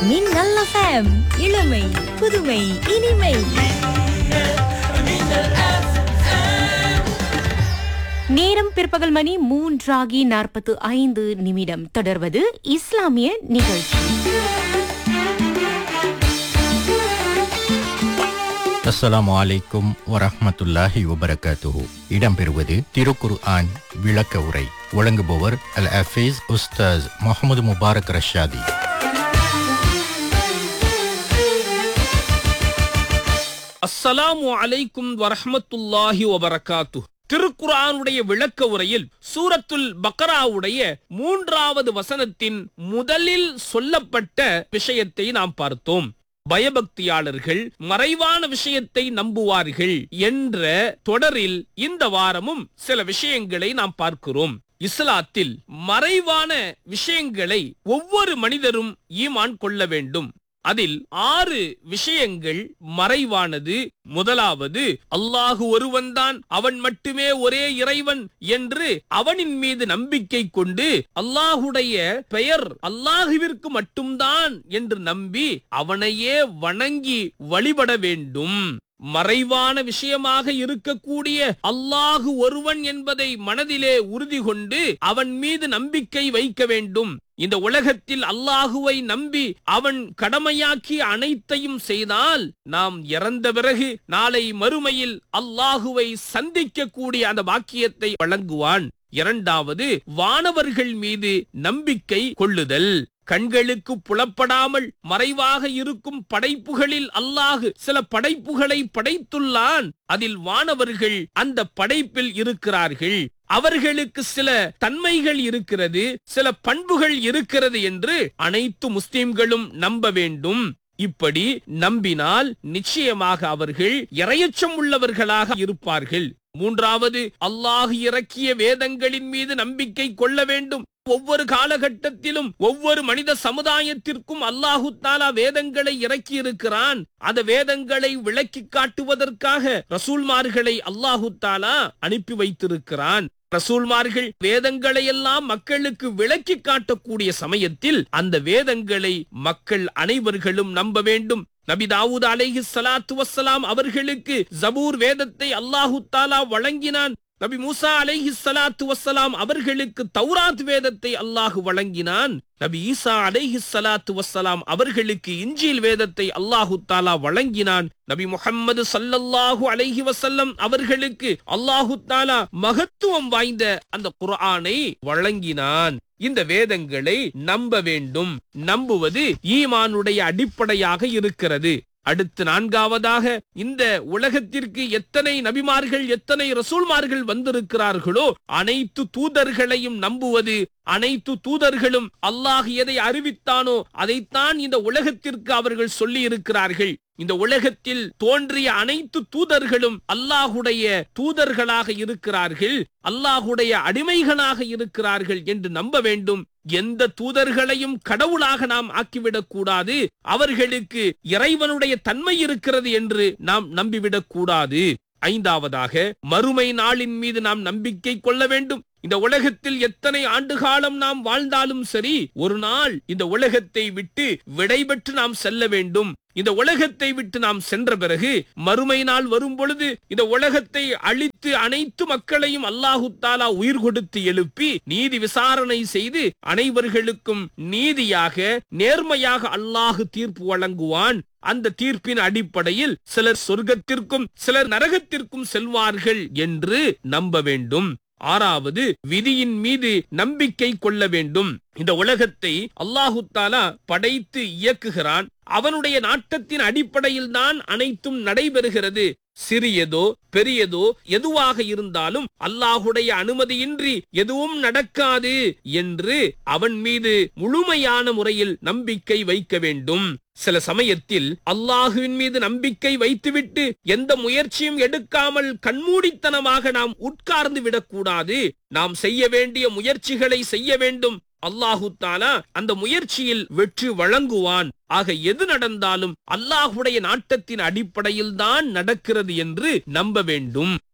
மின்னல் FM இளமை புதுமை இனிமை நேரம் பிற்பகல் மணி மூன்றாகி நாற்பத்து ஐந்து நிமிடம் தொடர்வது இஸ்லாமிய நிகழ்ச்சி அஸ்ஸலாமு அலைக்கும் வரஹ்மத்துல்லாஹி வபரகாத்துஹு இடம்பெறுவது திருக்குர் ஆன் விளக்க உரை வழங்குபவர் அல் அஃபீஸ் உஸ்தாஸ் முகமது முபாரக் ரஷாதி அஸ்ஸலாமு அலைக்கும் வரஹ்மத்துல்லாஹி வபரகாத்து திருக்குர்ஆனுடைய விளக்க உரையில் சூரத்துல் பக்கராவுடைய மூன்றாவது வசனத்தின் முதலில் சொல்லப்பட்ட விஷயத்தை நாம் பார்த்தோம் பயபக்தியாளர்கள் மறைவான விஷயத்தை நம்புவார்கள் என்ற தொடரில் இந்த வாரமும் சில விஷயங்களை நாம் பார்க்கிறோம் இஸ்லாத்தில் மறைவான விஷயங்களை ஒவ்வொரு மனிதரும் ஈமான் கொள்ள வேண்டும் அதில் ஆறு விஷயங்கள் மறைவானது முதலாவது அல்லாஹு ஒருவன்தான் அவன் மட்டுமே ஒரே இறைவன் என்று அவனின் மீது நம்பிக்கை கொண்டு அல்லாஹுடைய பெயர் அல்லாஹுவிற்கு மட்டும்தான் என்று நம்பி அவனையே வணங்கி வழிபட வேண்டும் மறைவான விஷயமாக இருக்கக்கூடிய அல்லாஹு ஒருவன் என்பதை மனதிலே உறுதி கொண்டு அவன் மீது நம்பிக்கை வைக்க வேண்டும் இந்த உலகத்தில் அல்லாஹுவை நம்பி அவன் கடமையாக்கி அனைத்தையும் செய்தால் நாம் இறந்த பிறகு நாளை மறுமையில் அல்லாஹுவை சந்திக்கக்கூடிய அந்த பாக்கியத்தை வழங்குவான் இரண்டாவது வானவர்கள் மீது நம்பிக்கை கொள்ளுதல் கண்களுக்கு புலப்படாமல் மறைவாக இருக்கும் படைப்புகளில் அல்லாஹு சில படைப்புகளை படைத்துள்ளான் அதில் வானவர்கள் அந்த படைப்பில் இருக்கிறார்கள் அவர்களுக்கு சில தன்மைகள் இருக்கிறது சில பண்புகள் இருக்கிறது என்று அனைத்து முஸ்லிம்களும் நம்ப வேண்டும் இப்படி நம்பினால் நிச்சயமாக அவர்கள் இரையச்சம் உள்ளவர்களாக இருப்பார்கள் மூன்றாவது அல்லாஹ் இறக்கிய வேதங்களின் மீது நம்பிக்கை கொள்ள வேண்டும் ஒவ்வொரு காலகட்டத்திலும் ஒவ்வொரு மனித சமுதாயத்திற்கும் அல்லாஹு தாலா வேதங்களை இறக்கி இருக்கிறான் அந்த வேதங்களை விளக்கி காட்டுவதற்காக ரசூல்மார்களை அல்லாஹு தாலா அனுப்பி வைத்திருக்கிறான் ரசூல்மார்கள் வேதங்களை எல்லாம் மக்களுக்கு விளக்கி காட்டக்கூடிய சமயத்தில் அந்த வேதங்களை மக்கள் அனைவர்களும் நம்ப வேண்டும் நபி தாவூத் அலைஹி ஸலாத்து வஸ்ஸலாம் அவர்களுக்கு ஜபூர் வேதத்தை அல்லாஹு தாலா வழங்கினான் நபி மூசா அலைஹி ஸலாத்து வஸ்ஸலாம் அவர்களுக்கு தௌராத் வேதத்தை அல்லாஹ் வழங்கினான் நபி ஈசா அலைஹி ஸலாத்து வஸ்ஸலாம் அவர்களுக்கு இஞ்சில் வேதத்தை அல்லாஹு தாலா வழங்கினான் நபி முஹம்மது ஸல்லல்லாஹு அலைஹி வஸல்லம் அவர்களுக்கு அல்லாஹு தாலா மகத்துவம் வாய்ந்த அந்த குர்ஆனை வழங்கினான் இந்த வேதங்களை நம்ப வேண்டும் நம்புவது ஈமானுடைய அடிப்படையாக இருக்கிறது அடுத்து நான்காவதாக இந்த உலகத்திற்கு எத்தனை நபிமார்கள் எத்தனை ரசூல்மார்கள் வந்திருக்கிறார்களோ அனைத்து தூதர்களையும் நம்புவது அனைத்து தூதர்களும் அல்லாஹ் எதை அறிவித்தானோ அதைத்தான் இந்த உலகத்திற்கு அவர்கள் சொல்லி இருக்கிறார்கள் இந்த உலகத்தில் தோன்றிய அனைத்து தூதர்களும் அல்லாஹுடைய தூதர்களாக இருக்கிறார்கள் அல்லாஹுடைய அடிமைகளாக இருக்கிறார்கள் என்று நம்ப வேண்டும் எந்த தூதர்களையும் கடவுளாக நாம் ஆக்கிவிடக் கூடாது அவர்களுக்கு இறைவனுடைய தன்மை இருக்கிறது என்று நாம் நம்பிவிடக் கூடாது ஐந்தாவதாக மறுமை நாளின் மீது நாம் நம்பிக்கை கொள்ள வேண்டும் இந்த உலகத்தில் எத்தனை ஆண்டு காலம் நாம் வாழ்ந்தாலும் சரி ஒரு நாள் இந்த உலகத்தை விட்டு விடைபெற்று நாம் செல்ல வேண்டும் இந்த உலகத்தை விட்டு நாம் சென்ற பிறகு மறுமை நாள் வரும் பொழுது இந்த உலகத்தை அழித்து அனைத்து மக்களையும் அல்லாஹு தாலா உயிர் கொடுத்து எழுப்பி நீதி விசாரணை செய்து அனைவர்களுக்கும் நீதியாக நேர்மையாக அல்லாஹு தீர்ப்பு வழங்குவான் அந்த தீர்ப்பின் அடிப்படையில் சிலர் சொர்க்கத்திற்கும் சிலர் நரகத்திற்கும் செல்வார்கள் என்று நம்ப வேண்டும் ஆறாவது விதியின் மீது நம்பிக்கை கொள்ள வேண்டும் இந்த உலகத்தை அல்லாஹு தாலா படைத்து இயக்குகிறான் அவனுடைய நாட்டத்தின் அடிப்படையில் தான் அனைத்தும் நடைபெறுகிறது சிறியதோ பெரியதோ எதுவாக இருந்தாலும் அல்லாஹுடைய அனுமதியின்றி எதுவும் நடக்காது என்று அவன் மீது முழுமையான முறையில் நம்பிக்கை வைக்க வேண்டும் சில சமயத்தில் அல்லாஹுவின் மீது நம்பிக்கை வைத்துவிட்டு எந்த முயற்சியும் எடுக்காமல் கண்மூடித்தனமாக நாம் உட்கார்ந்து விடக்கூடாது நாம் செய்ய வேண்டிய முயற்சிகளை செய்ய வேண்டும் அல்லாஹு தாலா அந்த முயற்சியில் வெற்றி வழங்குவான் ஆக எது நடந்தாலும் அல்லாஹுடைய நாட்டத்தின் அடிப்படையில் தான் நடக்கிறது என்று நம்ப வேண்டும்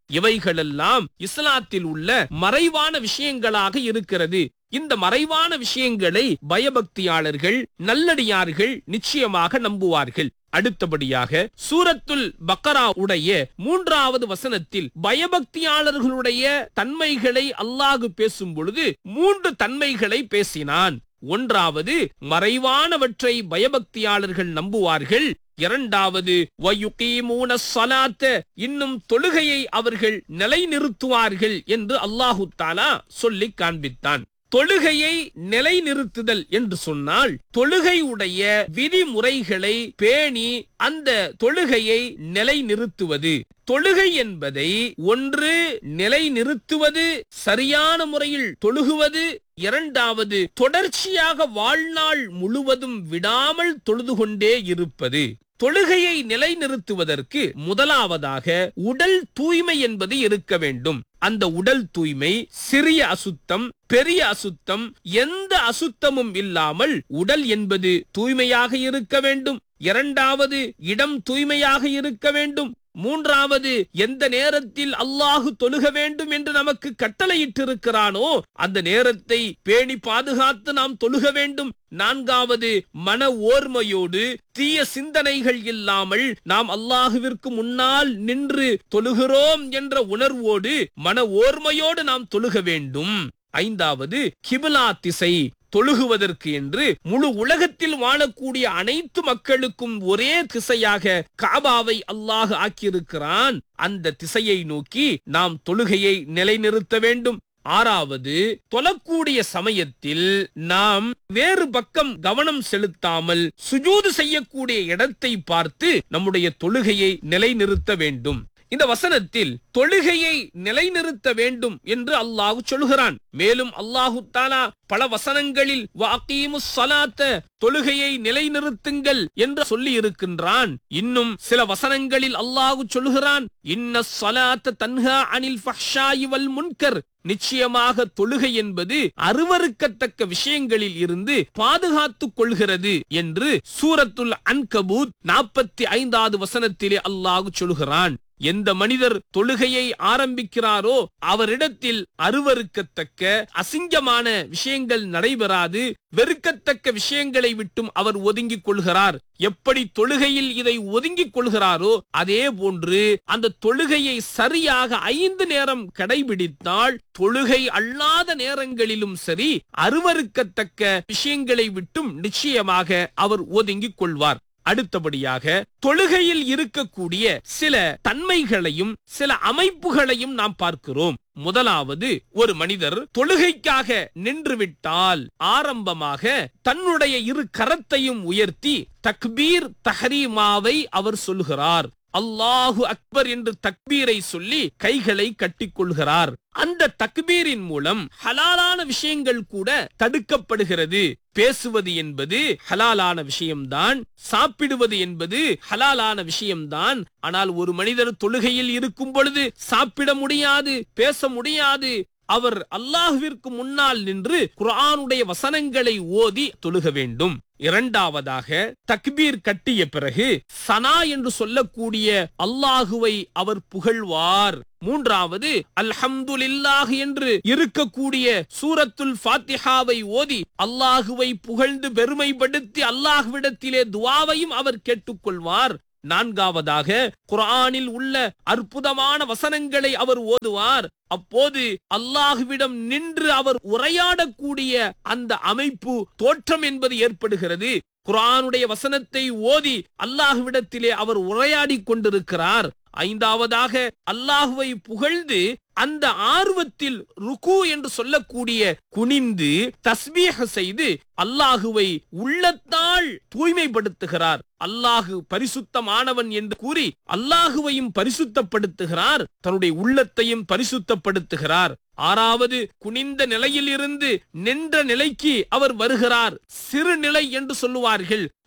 இவைகளெல்லாம் இஸ்லாத்தில் உள்ள மறைவான விஷயங்களாக இருக்கிறது இந்த மறைவான விஷயங்களை பயபக்தியாளர்கள் நல்லடியார்கள் நிச்சயமாக நம்புவார்கள் அடுத்தபடியாக சூரத்துல் பக்கரா உடைய மூன்றாவது வசனத்தில் பயபக்தியாளர்களுடைய தன்மைகளை அல்லாஹு பேசும் பொழுது மூன்று தன்மைகளை பேசினான் ஒன்றாவது மறைவானவற்றை பயபக்தியாளர்கள் நம்புவார்கள் இரண்டாவது வயுகீமூன ஸலாத்த இன்னும் தொழுகையை அவர்கள் நிலைநிறுத்துவார்கள் என்று அல்லாஹு தாலா சொல்லி காண்பித்தான் தொழுகையை நிலைநிறுத்துதல் என்று சொன்னால் தொழுகையுடைய விதிமுறைகளை பேணி அந்த தொழுகையை நிலைநிறுத்துவது தொழுகை என்பதை ஒன்று நிலைநிறுத்துவது சரியான முறையில் தொழுகுவது இரண்டாவது தொடர்ச்சியாக வாழ்நாள் முழுவதும் விடாமல் தொழுது கொண்டே இருப்பது தொழுகையை நிலைநிறுத்துவதற்கு முதலாவதாக உடல் தூய்மை என்பது இருக்க வேண்டும் அந்த உடல் தூய்மை சிறிய அசுத்தம் பெரிய அசுத்தம் எந்த அசுத்தமும் இல்லாமல் உடல் என்பது தூய்மையாக இருக்க வேண்டும் இரண்டாவது இடம் தூய்மையாக இருக்க வேண்டும் மூன்றாவது எந்த நேரத்தில் அல்லாஹு தொழுக வேண்டும் என்று நமக்கு கட்டளையிட்டிருக்கிறானோ அந்த நேரத்தை பேணி பாதுகாத்து நாம் தொழுக வேண்டும் நான்காவது மன ஓர்மையோடு தீய சிந்தனைகள் இல்லாமல் நாம் அல்லாஹுவிற்கு முன்னால் நின்று தொழுகிறோம் என்ற உணர்வோடு மன ஓர்மையோடு நாம் தொழுக வேண்டும் ஐந்தாவது கிபிலா திசை தொழுகுவதற்கு என்று முழு உலகத்தில் வாழக்கூடிய அனைத்து மக்களுக்கும் ஒரே திசையாக காபாவை அல்லாஹ் ஆக்கியிருக்கிறான் அந்த திசையை நோக்கி நாம் தொழுகையை நிலைநிறுத்த வேண்டும் ஆறாவது தொழக்கூடிய சமயத்தில் நாம் வேறு பக்கம் கவனம் செலுத்தாமல் சுஜூது செய்யக்கூடிய இடத்தை பார்த்து நம்முடைய தொழுகையை நிலைநிறுத்த வேண்டும் இந்த வசனத்தில் தொழுகையை நிலைநிறுத்த வேண்டும் என்று அல்லாஹ் சொல்கிறான் மேலும் அல்லாஹு தாலா பல வசனங்களில் வாக்கீமு சலாத்த தொழுகையை நிலைநிறுத்துங்கள் என்று சொல்லி இருக்கின்றான் இன்னும் சில வசனங்களில் அல்லாஹு சொல்கிறான் இன்ன சலாத்த தன்ஹா அனில் ஃபஹ்ஷாயி வல் முன்கர் நிச்சயமாக தொழுகை என்பது அருவருக்கத்தக்க விஷயங்களில் இருந்து பாதுகாத்துக் கொள்கிறது என்று சூரத்துல் அன்கபூத் நாற்பத்தி ஐந்தாவது வசனத்திலே அல்லாஹு சொல்கிறான் எந்த மனிதர் தொழுகையை ஆரம்பிக்கிறாரோ அவரிடத்தில் அருவருக்கத்தக்க அசிங்கமான விஷயங்கள் நடைபெறாது வெறுக்கத்தக்க விஷயங்களை விட்டும் அவர் ஒதுங்கிக் கொள்கிறார் எப்படி தொழுகையில் இதை ஒதுங்கிக் கொள்கிறாரோ அதே போன்று அந்த தொழுகையை சரியாக ஐந்து நேரம் கடைபிடித்தால் தொழுகை அல்லாத நேரங்களிலும் சரி அருவருக்கத்தக்க விஷயங்களை விட்டும் நிச்சயமாக அவர் ஒதுங்கிக் கொள்வார் அடுத்தபடியாக தொழுகையில் இருக்கக்கூடிய சில தன்மைகளையும் சில அமைப்புகளையும் நாம் பார்க்கிறோம் முதலாவது ஒரு மனிதர் தொழுகைக்காக நின்றுவிட்டால் ஆரம்பமாக தன்னுடைய இரு கரத்தையும் உயர்த்தி தக்பீர் தஹரீமாவை அவர் சொல்கிறார் அல்லாஹு அக்பர் என்று தக்பீரை சொல்லி கைகளை கட்டிக்கொள்கிறார் அந்த தக்பீரின் மூலம் ஹலாலான விஷயங்கள் கூட தடுக்கப்படுகிறது பேசுவது என்பது ஹலாலான விஷயம்தான் சாப்பிடுவது என்பது ஹலாலான விஷயம்தான் ஆனால் ஒரு மனிதர் தொழுகையில் இருக்கும் பொழுது சாப்பிட முடியாது பேச முடியாது அவர் அல்லாஹுவிற்கு முன்னால் நின்று குர்ஆனுடைய வசனங்களை ஓதி தொழுக வேண்டும் இரண்டாவதாக தக்பீர் கட்டிய பிறகு சனா என்று சொல்லக்கூடிய அல்லாஹுவை அவர் புகழ்வார் மூன்றாவது அல்ஹம்துலில்லாஹ் என்று இருக்கக்கூடிய சூரத்துல் ஃபாத்திஹாவை ஓதி அல்லாஹுவை புகழ்ந்து பெருமைப்படுத்தி அல்லாஹ்விடத்திலே துவாவையும் அவர் கேட்டுக்கொள்வார் நான்காவதாக குர்ஆனில் உள்ள அற்புதமான வசனங்களை அவர் ஓதுவார் அப்போது அல்லாஹுவிடம் நின்று அவர் உரையாடக்கூடிய அந்த அமைப்பு தோற்றம் என்பது ஏற்படுகிறது குர்ஆனுடைய வசனத்தை ஓதி அல்லாஹுவிடத்திலே அவர் உரையாடி கொண்டிருக்கிறார் ஐந்தாவதாக அல்லாஹுவை புகழ்ந்து அந்த ஆர்வத்தில் ருக்கு என்று சொல்லக்கூடிய குனிந்து தஸ்பீக செய்து அல்லாஹுவை உள்ளத்தால் தூய்மைப்படுத்துகிறார் அல்லாஹு பரிசுத்தமானவன் என்று கூறி அல்லாஹுவையும் பரிசுத்தப்படுத்துகிறார் தன்னுடைய உள்ளத்தையும் பரிசுத்தப்படுத்துகிறார் ஆறாவது குனிந்த நிலையில் இருந்து நின்ற நிலைக்கு அவர் வருகிறார் சிறு நிலை என்று சொல்லுவார்கள்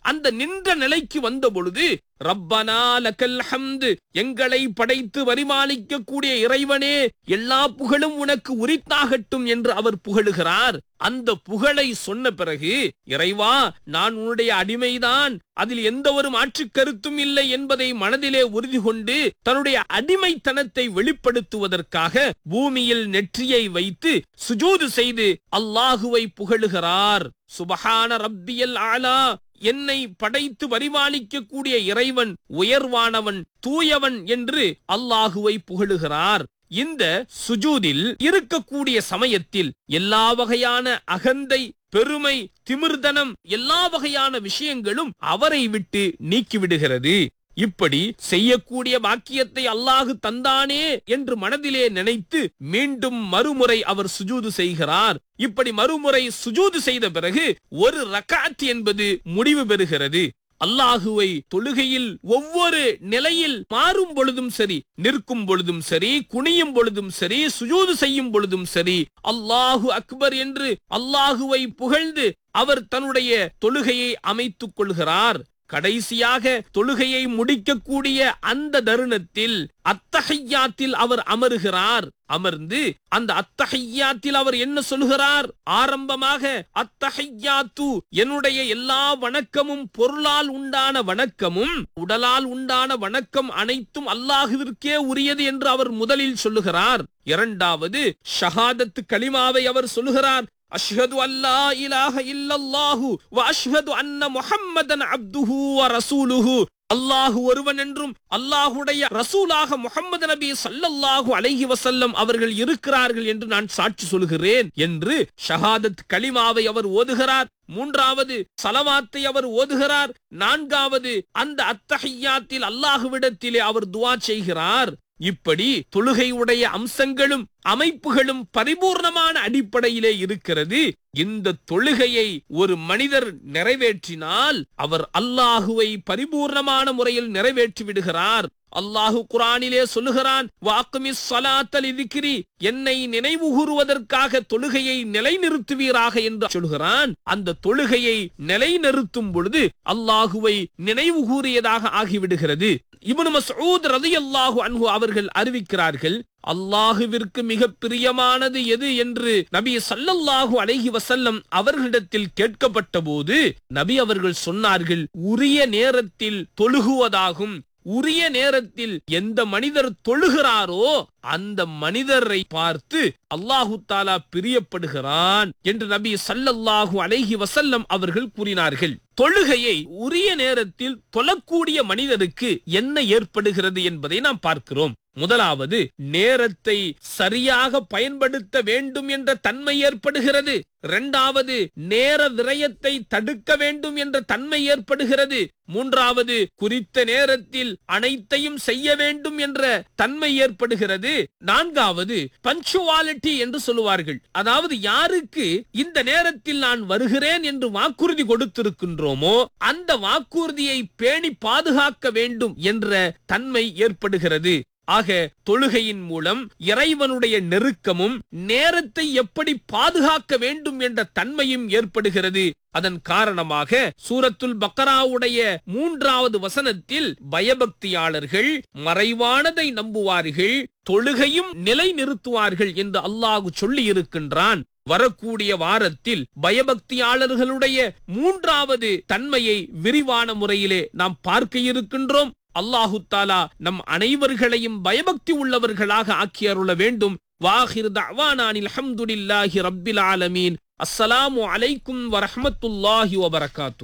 அந்த நின்ற நிலைக்கு வந்த பொழுது ரப்பனா லக்கல் ஹம்து எங்களை படைத்து வரிமாளிக்க கூடிய இறைவனே எல்லா புகழும் உனக்கு உரித்தாகட்டும் என்று அவர் புகழுகிறார் அந்த புகழை சொன்ன பிறகு இறைவா நான் உன்னுடைய அடிமைதான் அதில் எந்த ஒரு மாற்றுக் கருத்தும் இல்லை என்பதை மனதிலே உறுதி கொண்டு தன்னுடைய அடிமைத்தனத்தை வெளிப்படுத்துவதற்காக பூமியில் நெற்றியை வைத்து சுஜூது செய்து அல்லாஹுவை புகழுகிறார் சுபஹான ரப்பியல் ஆலா என்னை படைத்து பரிபாலிக்க கூடிய இறைவன் உயர்வானவன் தூயவன் என்று அல்லாஹுவை புகழுகிறார் இந்த சுஜூதில் இருக்கக்கூடிய சமயத்தில் எல்லா வகையான அகந்தை பெருமை திமிர்தனம் எல்லா வகையான விஷயங்களும் அவரை விட்டு நீக்கிவிடுகிறது இப்படி செய்யக்கூடிய பாக்கியத்தை அல்லாஹு தந்தானே என்று மனதிலே நினைத்து மீண்டும் மறுமுறை அவர் சுஜூது செய்கிறார் இப்படி மறுமுறை சுஜூது செய்த பிறகு ஒரு ரக்காத் என்பது முடிவு பெறுகிறது அல்லாஹுவை தொழுகையில் ஒவ்வொரு நிலையில் மாறும் பொழுதும் சரி நிற்கும் பொழுதும் சரி குனியும் பொழுதும் சரி சுஜூது செய்யும் பொழுதும் சரி அல்லாஹு அக்பர் என்று அல்லாஹுவை புகழ்ந்து அவர் தன்னுடைய தொழுகையை அமைத்துக் கொள்கிறார் கடைசியாக தொழுகையை முடிக்கக்கூடிய அந்த தருணத்தில் அத்தஹையாத்தில் அவர் அமருகிறார் அமர்ந்து அந்த அத்தஹையாத்தில் அவர் என்ன சொல்கிறார் ஆரம்பமாக அத்தஹையாத்து என்னுடைய எல்லா வணக்கமும் பொருளால் உண்டான வணக்கமும் உடலால் உண்டான வணக்கம் அனைத்தும் அல்லாஹுவிற்கே உரியது என்று அவர் முதலில் சொல்லுகிறார் இரண்டாவது ஷஹாதத்து கலிமாவை அவர் சொல்லுகிறார் அஷ்ஹது அல்லா இலாஹ இல்லல்லாஹு வ அஷ்ஹது அன்ன முஹம்மதன் அப்துஹு வ ரசூலுஹு அல்லாஹு ஒருவன் என்றும் அல்லாஹுடைய ரசூலாக முகமது நபி சல்லல்லாஹு அலைஹி வசல்லம் அவர்கள் இருக்கிறார்கள் என்று நான் சாட்சி சொல்கிறேன் என்று ஷஹாதத் கலிமாவை அவர் ஓதுகிறார் மூன்றாவது சலவாத்தை அவர் ஓதுகிறார் நான்காவது அந்த அத்தஹையாத்தில் அல்லாஹுவிடத்திலே அவர் துவா செய்கிறார் இப்படி தொழுகையுடைய அம்சங்களும் அமைப்புகளும் பரிபூர்ணமான அடிப்படையிலே இருக்கிறது இந்த தொழுகையை ஒரு மனிதர் நிறைவேற்றினால் அவர் அல்லாஹுவை பரிபூர்ணமான முறையில் நிறைவேற்றி விடுகிறார் அல்லாஹு குரானிலே சொல்லுகிறான் வாக்குமிஸ் சலாத்தல் இதுக்கிரி என்னை நினைவு கூறுவதற்காக தொழுகையை நிலைநிறுத்துவீராக என்று சொல்கிறான் அந்த தொழுகையை நிலைநிறுத்தும் பொழுது அல்லாஹுவை நினைவு கூறியதாக ஆகிவிடுகிறது இப்னு மஸ்ஊத் ரலியல்லாஹு அன்ஹு அவர்கள் அறிவிக்கிறார்கள் அல்லாஹுவிற்கு மிக பிரியமானது எது என்று நபி சல்லல்லாஹு அலைஹி வசல்லம் அவர்களிடத்தில் கேட்கப்பட்ட போது நபி அவர்கள் சொன்னார்கள் உரிய நேரத்தில் தொழுகுவதாகும் உரிய நேரத்தில் எந்த மனிதர் தொழுகிறாரோ அந்த மனிதரை பார்த்து அல்லாஹு தாலா பிரியப்படுகிறான் என்று நபி சல்லல்லாஹு அலைஹி வசல்லம் அவர்கள் கூறினார்கள் தொழுகையை உரிய நேரத்தில் தொழக்கூடிய மனிதருக்கு என்ன ஏற்படுகிறது என்பதை நாம் பார்க்கிறோம் முதலாவது நேரத்தை சரியாக பயன்படுத்த வேண்டும் என்ற தன்மை ஏற்படுகிறது இரண்டாவது நேர விரயத்தை தடுக்க வேண்டும் என்ற தன்மை ஏற்படுகிறது மூன்றாவது குறித்த நேரத்தில் அனைத்தையும் செய்ய வேண்டும் என்ற தன்மை ஏற்படுகிறது நான்காவது பஞ்சுவாலிட்டி என்று சொல்லுவார்கள் அதாவது யாருக்கு இந்த நேரத்தில் நான் வருகிறேன் என்று வாக்குறுதி கொடுத்திருக்கின்றோமோ அந்த வாக்குறுதியை பேணி பாதுகாக்க வேண்டும் என்ற தன்மை ஏற்படுகிறது ஆக தொழுகையின் மூலம் இறைவனுடைய நெருக்கமும் நேரத்தை எப்படி பாதுகாக்க வேண்டும் என்ற தன்மையும் ஏற்படுகிறது அதன் காரணமாக சூரத்துல் பக்கராவுடைய மூன்றாவது வசனத்தில் பயபக்தியாளர்கள் மறைவானதை நம்புவார்கள் தொழுகையும் நிலை நிறுத்துவார்கள் என்று அல்லாஹு சொல்லி இருக்கின்றான் வரக்கூடிய வாரத்தில் பயபக்தியாளர்களுடைய மூன்றாவது தன்மையை விரிவான முறையிலே நாம் பார்க்க இருக்கின்றோம் அல்லாஹு தாலா நம் அனைவர்களையும் பயபக்தி உள்ளவர்களாக ஆக்கி அருள வேண்டும் வாஹிர் தஅவானானில் அல்ஹம்துலில்லாஹி ரப்பில் ஆலமீன் அஸ்ஸலாமு அலைக்கும் வரஹ்மத்துல்லாஹி வபரகாத்து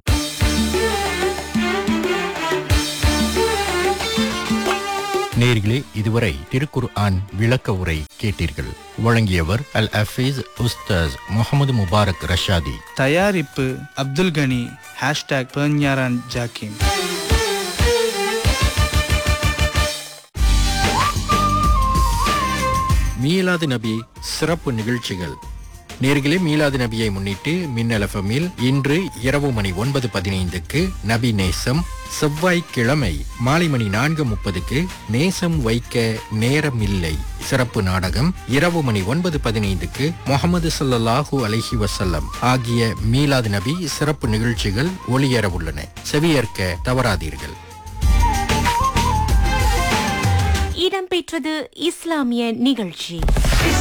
நேர்களே இதுவரை திருக்குர் ஆன் விளக்க உரை கேட்டீர்கள் வழங்கியவர் அல் அஃபீஸ் உஸ்தாஸ் முகமது முபாரக் ரஷாதி தயாரிப்பு அப்துல் கனி ஹேஷ்டாக் பெர்ஞாரான் ஜாக்கிம் மீலாது நபி சிறப்பு நிகழ்ச்சிகள் நேர்களே மீலாது நபியை முன்னிட்டு மின்னல் எஃப்எம்மில் இன்று இரவு மணி ஒன்பது பதினைந்துக்கு நபி நேசம் செவ்வாய்க்கிழமை மாலை மணி நான்கு முப்பதுக்கு நேசம் வைக்க நேரம் இல்லை சிறப்பு நாடகம் இரவு மணி ஒன்பது பதினைந்துக்கு முகமது ஸல்லல்லாஹு அலைஹி வஸல்லம் ஆகிய மீலாது நபி சிறப்பு நிகழ்ச்சிகள் ஒளியேற உள்ளன செவியேற்க தவறாதீர்கள் இடம்பெற்றது இஸ்லாமிய நிகழ்ச்சி